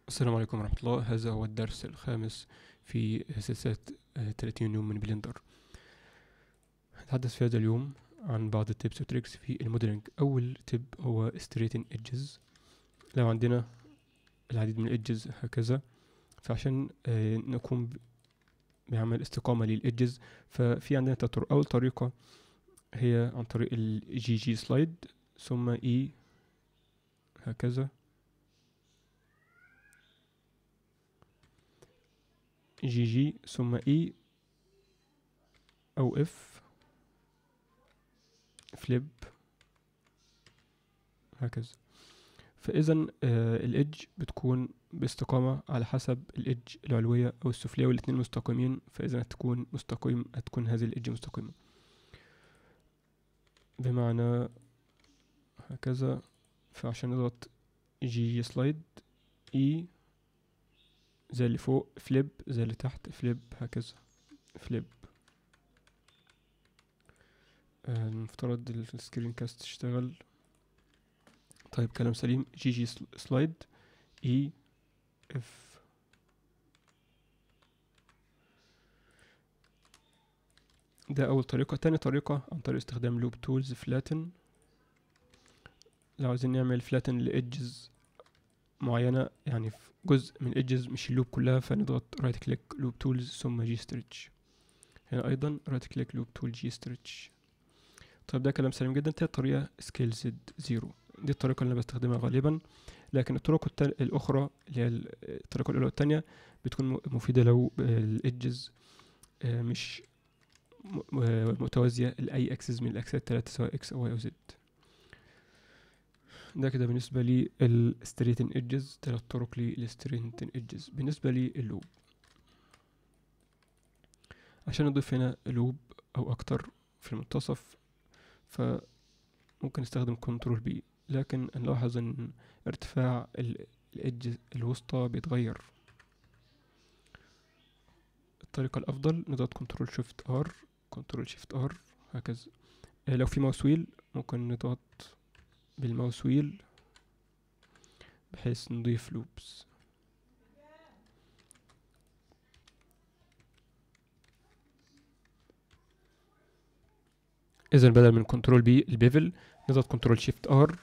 السلام عليكم ورحمة الله هذا هو الدرس الخامس في سلسلة آه، 30 يوم من بلندر نتحدث في هذا اليوم عن بعض التيبس وتريكس في الموديلنج أول تيب هو straighten edges لو عندنا العديد من الإدجز هكذا فعشان آه، نقوم ب- بعمل استقامة للإدجز ففي عندنا تلات طرق أول طريقة هي عن طريق الجي جي سلايد ثم إي هكذا جي جي ثم اي او اف فليب هكذا فاذا الادج بتكون باستقامة على حسب الادج العلوية او السفلية والاتنين مستقيمين فاذا هتكون مستقيم هتكون هذه الادج مستقيمة بمعنى هكذا فعشان نضغط جي جي سلايد اي زي اللي فوق فليب زي اللي تحت فليب هكذا فليب آه، المفترض السكرين كاست تشتغل طيب كلام سليم جي جي سل- سلايد اي اف ده اول طريقة تاني طريقة عن طريق استخدام لوب تولز فلاتن لو عايزين نعمل فلاتن لإدجز معينة يعني في جزء من الإدجز مش اللوب كلها فنضغط رايت كليك لوب تولز ثم جي ستريتش هنا أيضا رايت كليك لوب تول جي ستريتش طيب ده كلام سليم جدا تالت طريقة سكيل زد زيرو دي الطريقة اللي أنا بستخدمها غالبا لكن الطرق التل- الأخرى اللي هي ال- الطريقة الأولى والتانية بتكون م- مفيدة لو الإدجز مش م- م- متوازية لأي أكسس من الأكسات التلاتة سواء إكس أو واي أو زد ده كده بالنسبة لي الستريتن ايدجز تلات طرق للستريتن ايدجز بالنسبة لي اللوب عشان نضيف هنا لوب او اكتر في المنتصف فممكن نستخدم كنترول بي لكن نلاحظ ان ارتفاع الايدج الوسطى بيتغير الطريقة الافضل نضغط كنترول شيفت ار كنترول شيفت ار هكذا آه، لو في ماوس ويل ممكن نضغط بالماوس ويل بحيث نضيف لوبس اذا بدل من كنترول بي البيفل نضغط كنترول شيفت ار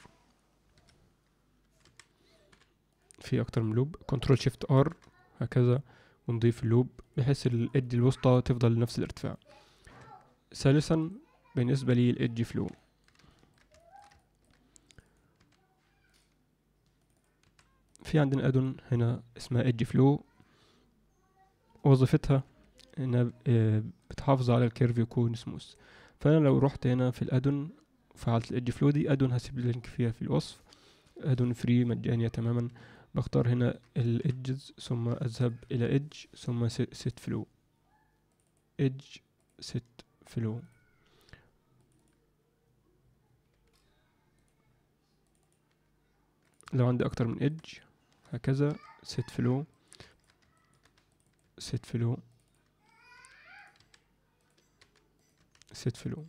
في اكتر من لوب كنترول شيفت ار هكذا ونضيف اللوب بحيث الادج الوسطى تفضل نفس الارتفاع ثالثا بالنسبة لي الادج فلو في عندنا ادون هنا اسمها ايدج فلو وظيفتها انها آه، بتحافظ على الكيرف يكون سموث فانا لو رحت هنا في الادون فعلت الايدج فلو دي ادون هسيب اللينك فيها في الوصف ادون فري مجانية تماما بختار هنا الايدجز ثم اذهب الى ايدج ثم سيت فلو ايدج سيت فلو لو عندي اكتر من ايدج هكذا set flow set flow set flow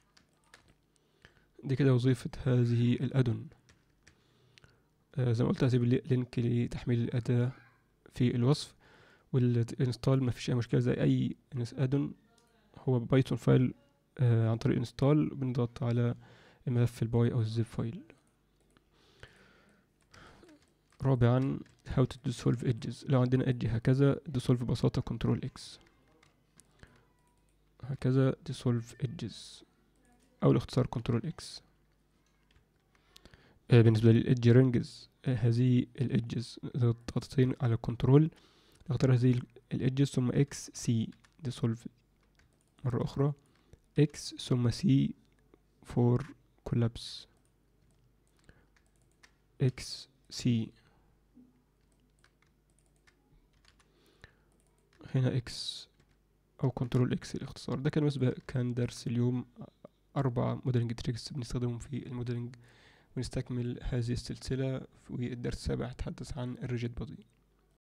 دي كده وظيفة هذه الأدون آه زي ما قلت هسيب اللي- لينك لتحميل الأداة في الوصف والانستال مفيش أي مشكلة زي أي أدون هو بايثون فايل آه عن طريق انستال بنضغط على الملف الباي أو الزيب فايل رابعا how to dissolve edges لو عندنا edge هكذا dissolve ببساطة control x هكذا dissolve edges أو الاختصار control x آه بالنسبة للإدج رينجز آه هذه الإدجز ضغطتين على كنترول نختار هذه الإدجز ثم x c dissolve مرة أخرى x ثم c for collapse x c هنا اكس او كنترول اكس الاختصار ده كان بالنسبه كان درس اليوم اربع موديلنج تريكس بنستخدمهم في الموديلنج ونستكمل هذه السلسله والدرس السابع يتحدث عن الريجيد بودي